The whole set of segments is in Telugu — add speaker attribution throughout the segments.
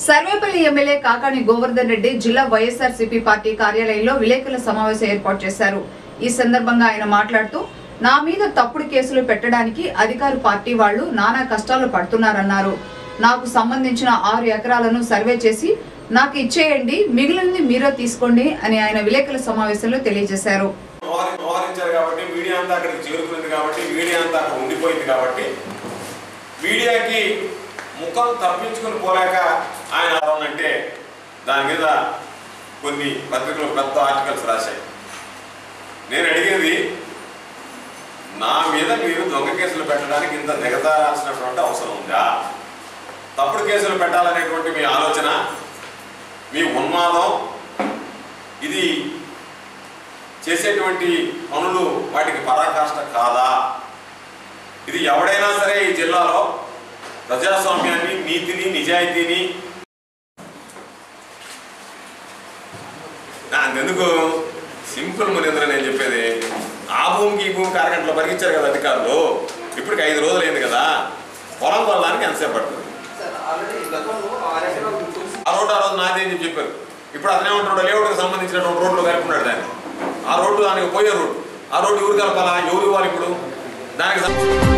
Speaker 1: సర్వేపల్లి ఎమ్మెల్యే కాకాని గోవర్ధన్ రెడ్డి జిల్లా వైఎస్ఆర్సీపీ పార్టీ కార్యాలయంలో విలేకరుల సమావేశం ఏర్పాటు చేశారు ఈ సందర్భంగా ఆయన మాట్లాడుతూ నా మీద తప్పుడు కేసులు పెట్టడానికి అధికార పార్టీ వాళ్లు నానా కష్టాలు పడుతున్నారన్నారు నాకు సంబంధించిన ఆరు ఎకరాలను సర్వే చేసి నాకు ఇచ్చేయండి మిగిలినది మీరే తీసుకోండి అని ఆయన విలేకరుల సమావేశంలో తెలియజేశారు
Speaker 2: మోహరి- మోహరించారు కాబట్టి మీడియా అంతా అక్కడికి చేరుకున్నది కాబట్టి మీడియా అంతా అక్కడ ఉండిపోయింది కాబట్టి మీడియాకి ముఖం తప్పించుకుని పోలేక ఆయన అంటే దాని మీద కొన్ని పత్రికలు పెద్ద ఆర్టికల్స్ రాశాయి నేను అడిగేది నా మీద మీరు దొంగ కేసులు పెట్టడానికి ఇంత దిగజారాల్సినటువంటి అవసరం ఉందా తప్పుడు కేసులు పెట్టాలనేటువంటి మీ ఆలోచన మీ ఉన్మాదం ఇది చేసేటువంటి పనులు వాటికి పరాకాష్ట కాదా ఇది ఎవడైనా సరే ఈ జిల్లాలో ప్రజాస్వామ్యాన్ని నీతిని నిజాయితీని అందుకు సింపుల్ మునేంద్ర నేను చెప్పేది ఆ భూమికి ఈ భూమికి అరగంటలో పరిగించారు కదా అధికారులు ఇప్పటికి ఐదు రోజులు అయింది కదా పొలం కొనడానికి ఎంతసేపు పడుతుంది ఆ రోడ్డు ఆ రోజు నాదే అని చెప్పి చెప్పారు ఇప్పుడు అతనే ఉంటున్నాడు లేఅవుట్కి సంబంధించినటువంటి రోడ్లు కలుపుకున్నాడు దాన్ని ఆ రోడ్డు దానికి పోయే రోడ్డు ఆ రోడ్డు ఎవరు కలపాలా ఎవరు ఇవ్వాలి ఇప్పుడు దానికి సం-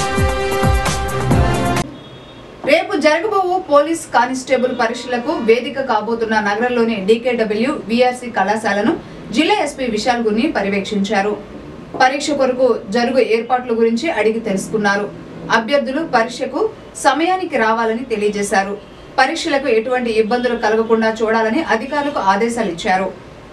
Speaker 1: రేపు జరగబోవు పోలీస్ కానిస్టేబుల్ పరీక్షలకు వేదిక కాబోతున్న నగరంలోని డీకేడబ్ల్యూ విఆర్సీ కళాశాలను జిల్లా ఎస్పీ విశాల్ గుని పర్యవేక్షించారు పరీక్ష కొరకు జరుగు ఏర్పాట్ల గురించి అడిగి తెలుసుకున్నారు అభ్యర్థులు పరీక్షకు సమయానికి రావాలని తెలియజేశారు పరీక్షలకు ఎటువంటి ఇబ్బందులు కలగకుండా చూడాలని అధికారులకు ఆదేశాలు ఇచ్చారు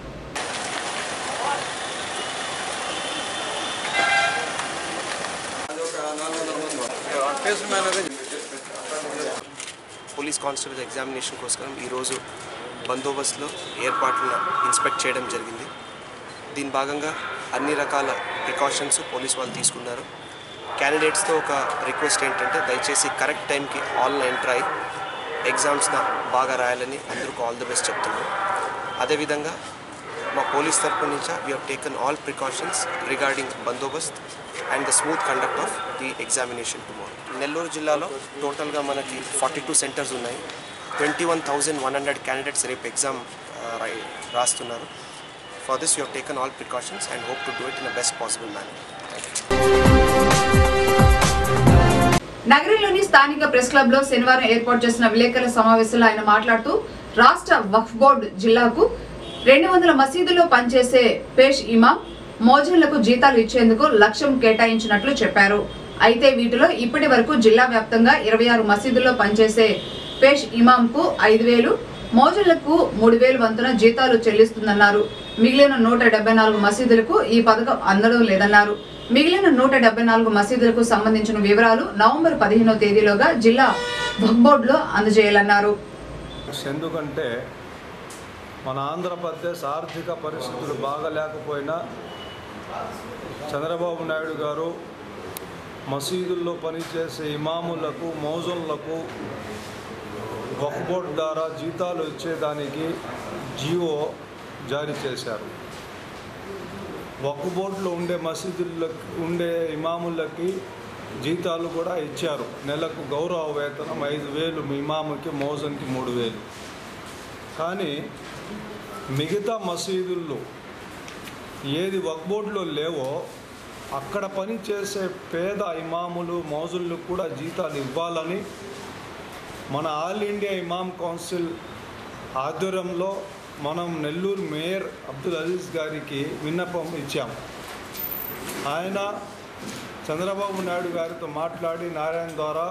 Speaker 3: పోలీస్ కానిస్టేబుల్ ఎగ్జామినేషన్ కోసం ఈరోజు బందోబస్తులో ఏర్పాట్లను ఇన్స్పెక్ట్ చేయడం జరిగింది దీని భాగంగా అన్ని రకాల ప్రికాషన్స్ పోలీస్ వాళ్ళు తీసుకున్నారు క్యాండిడేట్స్తో ఒక రిక్వెస్ట్ ఏంటంటే దయచేసి కరెక్ట్ టైంకి ఆన్లైన్ ఎంటర్ అయ్యి ఎగ్జామ్స్న బాగా రాయాలని అందరికీ ఆల్ ది బెస్ట్ చెప్తున్నాం అదేవిధంగా మా పోలీస్ తరపు నుంచి we have taken all precautions regarding బందోబస్త్ and the smooth conduct of the examination tomorrow Nellore జిల్లాలో టోటల్గా మనకి ఫార్టీ టూ సెంటర్స్ ఉన్నాయి twenty one thousand one hundred candidates రేపు ఎగ్జామ్ రాస్తున్నారు for this you have taken all precautions and hope to do it in the best possible manner
Speaker 1: నగరంలోని స్థానిక ప్రెస్ క్లబ్ లో శనివారం ఏర్పాటు చేసిన విలేకరుల సమావేశంలో ఆయన మాట్లాడుతూ రాష్ట్ర వక్ఫ్ బోర్డు జిల్లాకు రెండు వందల మసీదుల్లో పనిచేసే పేష్ ఇమాం మోజన్లకు జీతాలు ఇచ్చేందుకు లక్ష్యం కేటాయించినట్లు చెప్పారు అయితే వీటిలో ఇప్పటి వరకు జిల్లా వ్యాప్తంగా ఇరవై ఆరు మసీదుల్లో పనిచేసే పేష్ ఇమాంకు ఐదు వేలు మోజన్లకు మూడు వేలు వంతున జీతాలు చెల్లిస్తుందన్నారు మిగిలిన నూట డెబ్బై నాలుగు మసీదులకు ఈ పథకం అందడం లేదన్నారు మిగిలిన నూట డెబ్బై నాలుగు మసీదులకు సంబంధించిన వివరాలు నవంబర్ పదిహేనో తేదీలోగా జిల్లా వక్ఫ్ బోర్డులో అందజేయాలన్నారు
Speaker 4: ఎందుకంటే మన ఆంధ్రప్రదేశ్ ఆర్థిక పరిస్థితులు బాగలేకపోయినా చంద్రబాబు నాయుడు గారు మసీదుల్లో పనిచేసే ఇమాములకు మౌజులకు వక్ఫ్ బోర్డు ద్వారా జీతాలు ఇచ్చేదానికి జీవో జారీ చేశారు వక్ఫ్ బోర్డులో ఉండే మసీదులకు ఉండే ఇమాములకి జీతాలు కూడా ఇచ్చారు నెలకు గౌరవ వేతనం ఐదు వేలు ఇమాముకి మోజన్కి మూడు వేలు కానీ మిగతా మసీదుల్లో ఏది వక్ఫ్ బోర్డులో లేవో అక్కడ పనిచేసే పేద ఇమాములు మౌజుళ్ళు కూడా జీతాలు ఇవ్వాలని మన ఆల్ ఇండియా ఇమాం కౌన్సిల్ ఆధ్వర్యంలో మనం నెల్లూరు మేయర్ అబ్దుల్ అజీజ్ గారికి విన్నపం ఇచ్చాం ఆయన చంద్రబాబు నాయుడు గారితో మాట్లాడి నారాయణ ద్వారా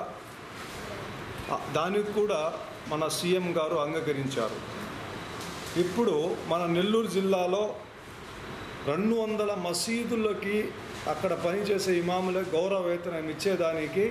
Speaker 4: ఆ, దానికి కూడా మన సీఎం గారు అంగీకరించారు ఇప్పుడు మన నెల్లూరు జిల్లాలో రెండు వందల మసీదులకి అక్కడ పనిచేసే ఇమాములకు గౌరవ వేతనం ఇచ్చేదానికి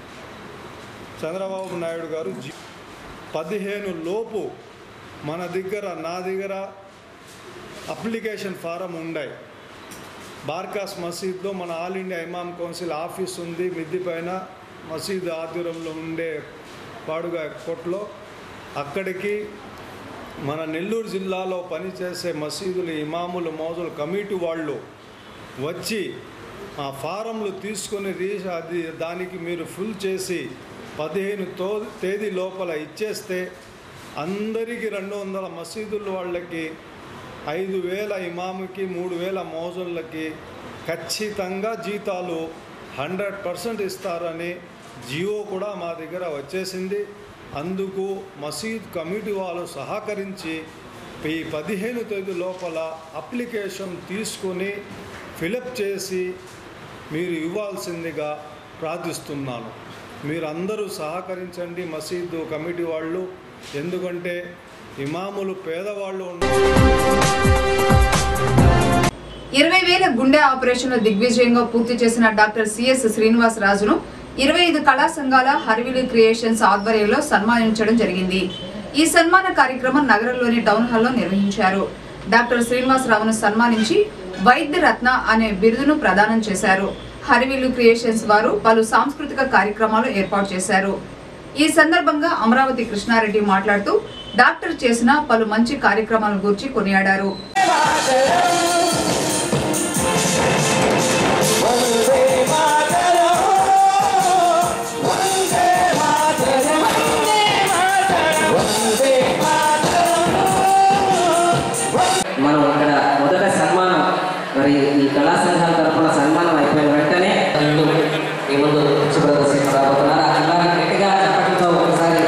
Speaker 4: చంద్రబాబు నాయుడు గారు జీ పదిహేను లోపు మన దగ్గర నా దగ్గర అప్లికేషన్ ఫారం ఉన్నాయి బార్కాస్ మసీద్లో మన ఆల్ ఇండియా ఇమాం కౌన్సిల్ ఆఫీస్ ఉంది మిద్ది పైన మసీద్ ఆధ్వర్యంలో ఉండే పాడుగా కొట్లో అక్కడికి మన నెల్లూరు జిల్లాలో పనిచేసే మసీదులు ఇమాములు మోజులు కమిటీ వాళ్ళు వచ్చి ఆ ఫారంలు తీసుకొని రీ అది దానికి మీరు ఫుల్ చేసి పదిహేను తో తేదీ లోపల ఇచ్చేస్తే అందరికీ రెండు వందల మసీదుల వాళ్ళకి ఐదు వేల ఇమాముకి మూడు వేల మోజులకి ఖచ్చితంగా జీతాలు హండ్రెడ్ పర్సెంట్ ఇస్తారని జియో కూడా మా దగ్గర వచ్చేసింది అందుకు మసీద్ కమిటీ వాళ్ళు సహకరించి ఈ పదిహేను తేదీ లోపల అప్లికేషన్ తీసుకొని ఫిలప్ చేసి మీరు ఇవ్వాల్సిందిగా ప్రార్థిస్తున్నాను మీరందరూ సహకరించండి మసీదు కమిటీ వాళ్ళు ఎందుకంటే ఇమాములు పేదవాళ్ళు ఉన్నారు
Speaker 1: ఇరవై వేల గుండె ఆపరేషన్లు దిగ్విజయంగా పూర్తి చేసిన డాక్టర్ సిఎస్ శ్రీనివాస్ రాజును ఇరవై ఐదు కళా సంఘాల హరివిలు క్రియేషన్స్ ఆధ్వర్యంలో సన్మానించడం జరిగింది ఈ సన్మాన కార్యక్రమం నగరంలోని టౌన్ హాల్లో నిర్వహించారు డాక్టర్ శ్రీనివాసరావును సన్మానించి వైద్య రత్న అనే బిరుదును ప్రదానం చేశారు హరివిల్లు క్రియేషన్స్ వారు పలు సాంస్కృతిక కార్యక్రమాలు ఏర్పాటు చేశారు ఈ సందర్భంగా అమరావతి కృష్ణారెడ్డి మాట్లాడుతూ డాక్టర్ చేసిన పలు మంచి కార్యక్రమాల గురించి కొనియాడారు
Speaker 5: మనం ఇక్కడ మొదట సన్మానం మరి ఈ కళా సంఘాల తరఫున సన్మానం అయిపోయిన వెంటనే వీళ్ళు మీ ముందు నృత్య ప్రదర్శన రాబోతున్నారు ఆ అందరినీ గట్టిగా చప్పట్లతో ఒకసారి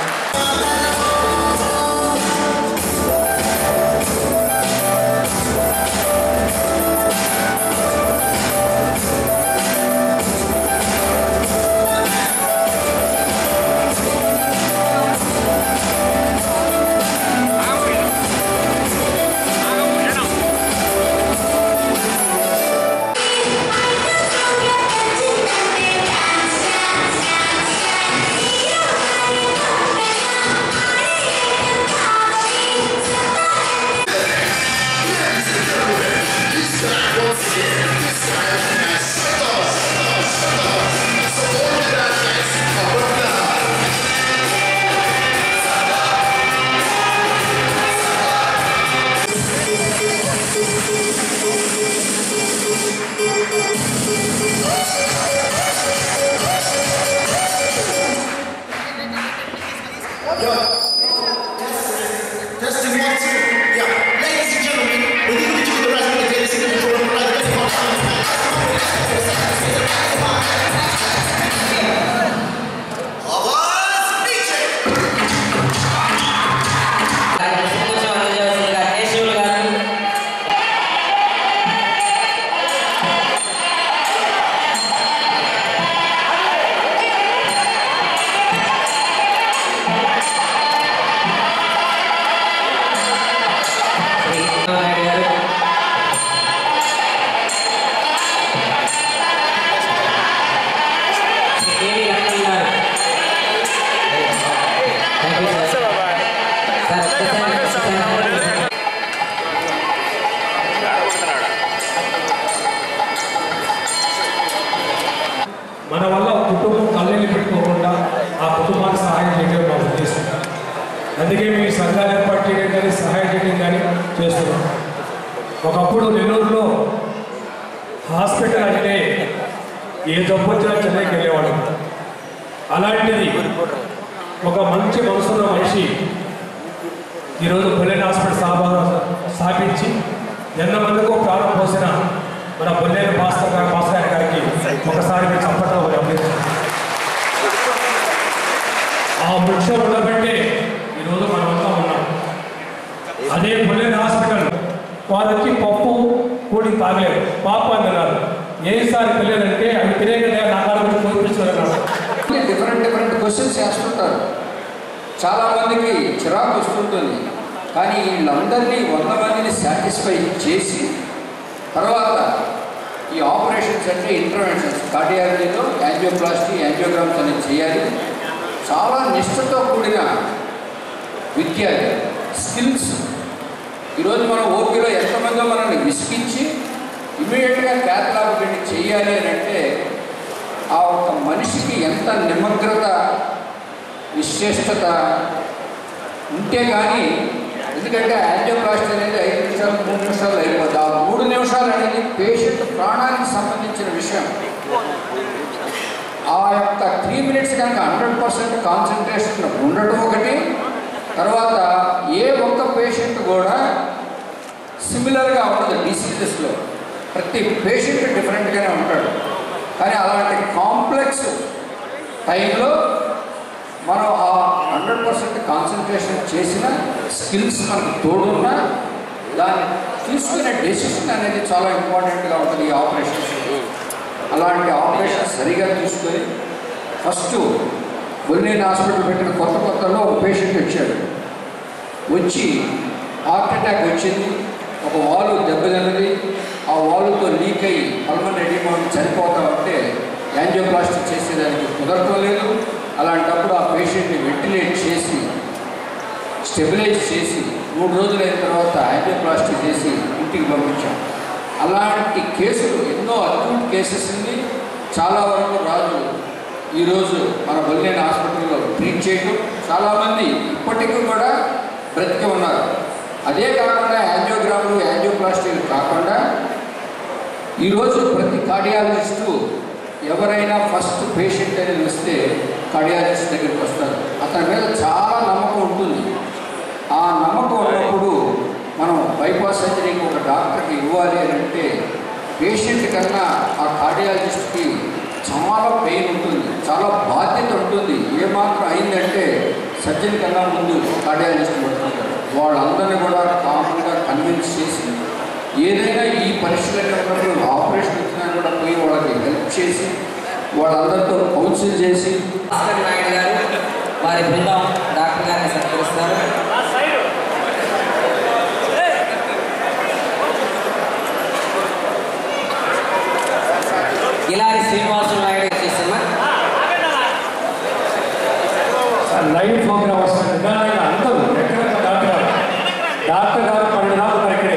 Speaker 5: సంతోషం అందజేయవలసిందిగా కేశవులు గారు శ్రీ రామారాయుడు గారు శ్రీ కేవీ రత్నం గారు థ్యాంక్ యూ సార్ సార్ ఒక్కసారి ఒక్కసారి
Speaker 6: మన వల్ల కుటుంబం కళ్ళని పెట్టుకోకుండా ఆ కుటుంబానికి సహాయం చేయడం మా ఉద్దేశం అందుకే మీ సంఘాలు ఏర్పాటు చేయడం కానీ సహాయం చేయడం కానీ చేస్తున్నాం ఒకప్పుడు నెల్లూరులో హాస్పిటల్ అంటే ఏ జబ్బు వచ్చినా చెన్నైకి వెళ్ళేవాడు అలాంటిది ఒక మంచి మనసున్న మనిషి ఈరోజు బొల్లెన్ హాస్పిటల్ స్థాపన స్థాపించి ఎంతమందికో ప్రాణం పోసిన మన బొల్లేని భాస్కర్ గారి భాస్కర్ గారికి ఒకసారి మీరు చప్పట్లో గమనించారు ఆ వృక్షం ఉండబట్టే ఈరోజు మనమంతా ఉన్నాం అదే బొల్లేని హాస్పిటల్ వారు వచ్చి పప్పు కూడి తాగలేరు పాప అన్నారు ఏసారి పిల్లలంటే అవి తినేగా నా కాలం నుంచి కోల్పించారన్నారు
Speaker 7: డిఫరెంట్ డిఫరెంట్ క్వశ్చన్స్ వేస్తుంటారు చాలామందికి చిరాకు వస్తుంటుంది కానీ వీళ్ళందరినీ వంద మందిని సాటిస్ఫై చేసి తర్వాత ఈ ఆపరేషన్స్ అంటే ఇంటర్వెన్షన్స్ కార్డియాలజీలో యాంజియోప్లాస్టీ యాంజియోగ్రామ్స్ అనేది చేయాలి చాలా నిష్ఠతో కూడిన విద్య అది. స్కిల్స్ ఈరోజు మన ఓపీలో ఎంతమందో మనల్ని విసిగించి ఇమీడియట్గా క్యాథలాబ్ పెట్టి చేయాలి అని అంటే ఆ ఒక్క మనిషికి ఎంత నిమగ్రత విశేషత ఉంటే కానీ ఎందుకంటే యాంజియోప్లాస్టీ అనేది ఐదు నిమిషాలు మూడు నిమిషాలు అయిపోద్ది ఆ మూడు నిమిషాలు అనేది పేషెంట్ ప్రాణానికి సంబంధించిన విషయం ఆ యొక్క త్రీ మినిట్స్ కనుక హండ్రెడ్ పర్సెంట్ కాన్సన్ట్రేషన్ ఉండటం ఒకటి తర్వాత ఏ ఒక్క పేషెంట్ కూడా సిమిలర్గా ఉండదు డిసీజెస్లో ప్రతి పేషెంట్ డిఫరెంట్గానే ఉంటాడు కానీ అలాంటి కాంప్లెక్స్ టైంలో మనం ఆ హండ్రెడ్ పర్సెంట్ కాన్సన్ట్రేషన్ చేసిన స్కిల్స్ మనకు తోడున్నా దాన్ని తీసుకునే డెసిషన్ అనేది చాలా ఇంపార్టెంట్గా ఉంటుంది ఈ ఆపరేషన్స్ అలాంటి ఆపరేషన్ సరిగా తీసుకొని ఫస్ట్ బొల్లేని హాస్పిటల్ పెట్టిన కొత్త కొత్తలో ఒక పేషెంట్ వచ్చాడు వచ్చి హార్ట్ అటాక్ వచ్చింది ఒక వాలు దెబ్బతిన్నది ఆ వాలుతో లీక్ అయ్యి పల్మన్ ఎడిమా చనిపోతా ఉంటే యాంజియోప్లాస్టిక్ చేసేదానికి కుదరటలేదు అలాంటప్పుడు ఆ పేషెంట్ని వెంటిలేట్ చేసి స్టెబిలైజ్ చేసి మూడు రోజులు అయిన తర్వాత యాంజియోప్లాస్టిక్ చేసి ఇంటికి పంపించాం అలాంటి కేసులు ఎన్నో అక్యూట్ కేసెస్ ఉంది చాలా వరకు రాజు ఈరోజు మన బొల్లేని హాస్పిటల్లో ట్రీట్ చేయడం చాలామంది ఇప్పటికీ కూడా బ్రతికి ఉన్నారు అదే కాకుండా యాంజియోగ్రాములు యాంజియోప్లాస్టిక్ కాకుండా ఈరోజు ప్రతి కార్డియాలజిస్టు ఎవరైనా ఫస్ట్ పేషెంట్ అనేది వస్తే కార్డియాలజిస్ట్ దగ్గరికి వస్తారు అతని మీద చాలా నమ్మకం ఉంటుంది ఆ నమ్మకం ఉన్నప్పుడు మనం బైపాస్ సర్జరీకి ఒక డాక్టర్కి ఇవ్వాలి అని అంటే పేషెంట్ కన్నా ఆ కార్డియాలజిస్ట్కి చాలా పెయిన్ ఉంటుంది చాలా బాధ్యత ఉంటుంది ఏమాత్రం అయిందంటే సర్జన్ కన్నా ముందు కార్డియాలజిస్ట్ పడుతుంటారు వాళ్ళందరినీ కూడా కామన్గా కన్విన్స్ చేసి ఏదైనా ఈ పరిస్థితులు ఉన్నప్పుడు ఆపరేషన్ వచ్చినా కూడా పోయి వాళ్ళకి హెల్ప్ చేసి వాళ్ళందరితో కౌన్సిల్ చేసి
Speaker 5: భాస్కర్ నాయుడు గారు వారి బృందం డాక్టర్ గారిని సత్కరిస్తారు ఇలారి శ్రీనివాసులు నాయుడు గారు చేస్తున్నా
Speaker 6: లైవ్ ప్రోగ్రామ్ వస్తుంది నిదానంగా అందరూ ఎక్కడ డాక్టర్ గారు డాక్టర్ గారు పన్నెండు దాకా ఉన్నారు ఇక్కడే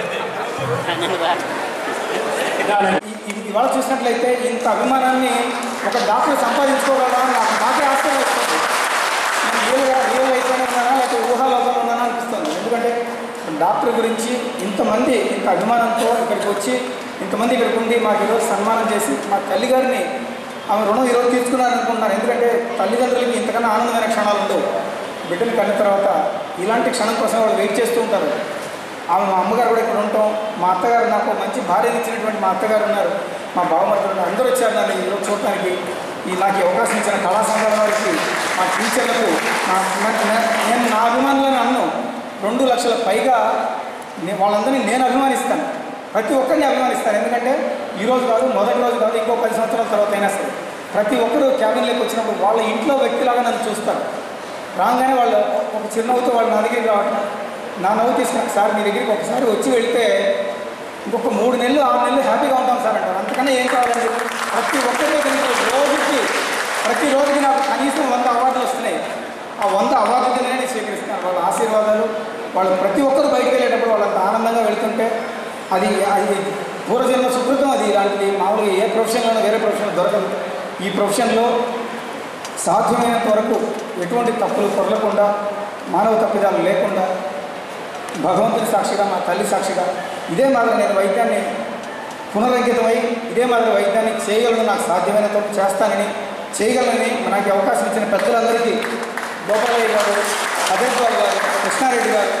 Speaker 6: నిదానంగా
Speaker 8: ఇ- ఇ- ఇవాళ చూసినట్లయితే ఇంత అభిమానాన్ని ఒక డాక్టర్ సంపాదించుకోగలరా అని నాకు నాకే ఆశ్చర్యం వస్తుంది నేను రియల్గా రియల్ లైఫ్లోనే ఉన్నానా లేకపోతే ఊహాలోకంలో ఉన్నానా అనిపిస్తుంది ఎందుకంటే డాక్టర్ గురించి ఇంతమంది ఇంత అభిమానంతో ఇక్కడికి వచ్చి ఇంతమంది ఇక్కడికి ఉండి మాకు ఈరోజు సన్మానం చేసి మా తల్లిగారిని ఆమె రుణం ఈరోజు తీసుకున్నారు అనుకుంటున్నాను ఎందుకంటే తల్లిదండ్రులకి ఇంతకన్నా ఆనందమైన క్షణాలు ఉండవు బిడ్డలు కన్న తర్వాత ఇలాంటి క్షణం కోసం వాళ్ళు వెయిట్ చేస్తూ ఉంటారు ఆమె మా అమ్మగారు కూడా ఇక్కడ ఉంటాం మా అత్తగారు నాకు మంచి భార్యని ఇచ్చినటువంటి మా అత్తగారు ఉన్నారు మా బావమరుదులు ఉన్నారు అందరూ వచ్చారు నన్ను ఈరోజు చూడటానికి ఈ నాకు ఈ అవకాశం ఇచ్చిన కళా సంఘాల వారికి మా టీచర్లకు నా నా- నా- నేను నా అభిమానులను అన్ను రెండు లక్షల పైగా నే- వాళ్ళందరినీ నేను అభిమానిస్తాను ప్రతి ఒక్కరిని అభిమానిస్తాను ఎందుకంటే ఈ రోజు కాదు మొదటి రోజు కాదు ఇంకో పది సంవత్సరాల తర్వాత అయినా సరే ప్రతి ఒక్కరు క్యాబిన్లోకి వచ్చినప్పుడు వాళ్ళ ఇంట్లో వ్యక్తిలాగా నన్ను చూస్తారు రాగానే వాళ్ళు ఒక చిరునవ్వుతో వాళ్ళు నా దగ్గరికి రావటం నా నవ్వు తీసుకున్నాను సార్ మీ దగ్గరికి ఒకసారి వచ్చి వెళ్తే ఇంకొక మూడు నెలలు ఆరు నెలలు హ్యాపీగా ఉంటాం సార్ అంటారు అంతకన్నా ఏం కావాలండి ప్రతి ఒక్కరి దగ్గరికి రోజుకి ప్రతి రోజుకి నాకు కనీసం వంద అవార్డులు వస్తున్నాయి ఆ వంద అవార్డులు నేను స్వీకరిస్తున్నాను వాళ్ళ ఆశీర్వాదాలు వాళ్ళు ప్రతి ఒక్కరు బయటకు వెళ్ళేటప్పుడు వాళ్ళంత ఆనందంగా వెళ్తుంటే అది అది పూర్వజన్మ సుకృతం అది ఇలాంటిది మామూలుగా ఏ ప్రొఫెషన్లోనూ వేరే ప్రొఫెషన్లో దొరకదు ఈ ప్రొఫెషన్లో సాధ్యమైనంత వరకు ఎటువంటి తప్పులు పొరలకుండా మానవ తప్పిదాలు లేకుండా భగవంతుని సాక్షిగా మా తల్లి సాక్షిగా ఇదే మాదిరి నేను వైద్యాన్ని పునరంకితమై ఇదే మాదిరి వైద్యాన్ని చేయగలను నాకు సాధ్యమైనంత వరకు చేస్తానని చేయగలనని నాకు ఈ అవకాశం ఇచ్చిన పెద్దలందరికీ గోపాలయ్య గారు అజయ్ బాబు గారు కృష్ణారెడ్డి గారు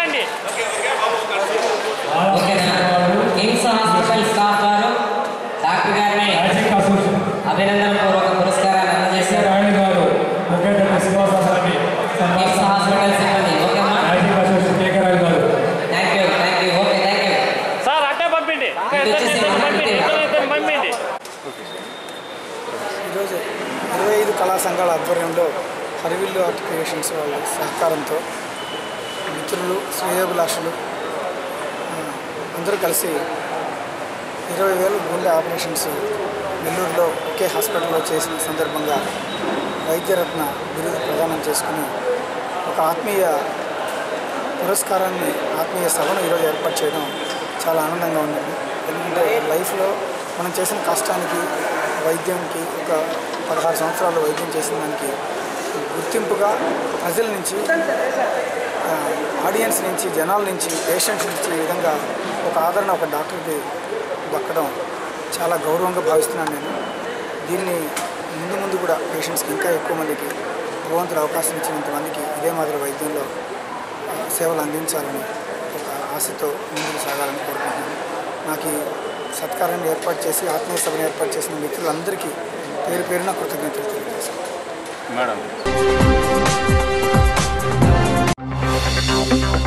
Speaker 5: ఓకేనా కిమ్స్ హాస్పిటల్ స్టాఫ్ వారు డాక్టర్ గారిని
Speaker 6: మ్యాజిక్ అసోసియేషన్
Speaker 5: అభినందన పూర్వక పురస్కారాన్ని అందజేశారు
Speaker 6: రాయణ గారు ముఖ్యంగా శ్రీనివాసానికి
Speaker 5: కిమ్స్ హాస్పిటల్ సిబ్బంది ఓకేమ్మా
Speaker 6: మ్యాజిక్ అసోసియేషన్ కేకే రాయణ గారు
Speaker 5: thank you thank you okay thank you
Speaker 9: sir అట్టే పంపిండి
Speaker 5: ఇటు వచ్చేసి
Speaker 9: పంపిండి ఇద్దరు ఇద్దరు పంపిండి
Speaker 8: ఈరోజు ఇరవై ఐదు కళా సంఘాల ఆధ్వర్యంలో హరివిల్లు ఆర్ట్ క్రియేషన్స్ వాళ్ళ సహకారంతో మిత్రులు శ్రేయోభిలాషులు ఆ, అందరూ కలిసి ఇరవై వేలు గుండె ఆపరేషన్స్ నెల్లూరులో ఒకే హాస్పిటల్లో చేసిన సందర్భంగా వైద్యరత్న బిరుదు ప్రదానం చేసుకుని ఒక ఆత్మీయ పురస్కారాన్ని ఆత్మీయ సభను ఈరోజు ఏర్పాటు చేయడం చాలా ఆనందంగా ఉందండి ఎందుకంటే లైఫ్లో మనం చేసిన కష్టానికి వైద్యానికి ఒక పదహారు సంవత్సరాలు వైద్యం చేసిన దానికి గుర్తింపుగా ప్రజల నుంచి ఆ, ఆడియన్స్ నుంచి జనాల నుంచి పేషెంట్స్ నుంచి ఈ విధంగా ఒక ఆదరణ ఒక డాక్టర్కి దక్కడం చాలా గౌరవంగా భావిస్తున్నాను నేను దీన్ని ముందు ముందు కూడా పేషెంట్స్కి ఇంకా ఎక్కువ మందికి భగవంతుడు అవకాశం ఇచ్చిన ఇంతమందికి ఇదే మాదిరి వైద్యంలో ఆ, సేవలు అందించాలని ఒక ఆశతో ముందుకు సాగాలని కోరుకుంటున్నాను నాకు ఈ సత్కారాన్ని ఏర్పాటు చేసి ఆత్మీయ సభను ఏర్పాటు చేసిన మిత్రులందరికీ పేరు పేరున కృతజ్ఞతలు తెలియజేస్తాను
Speaker 2: మేడం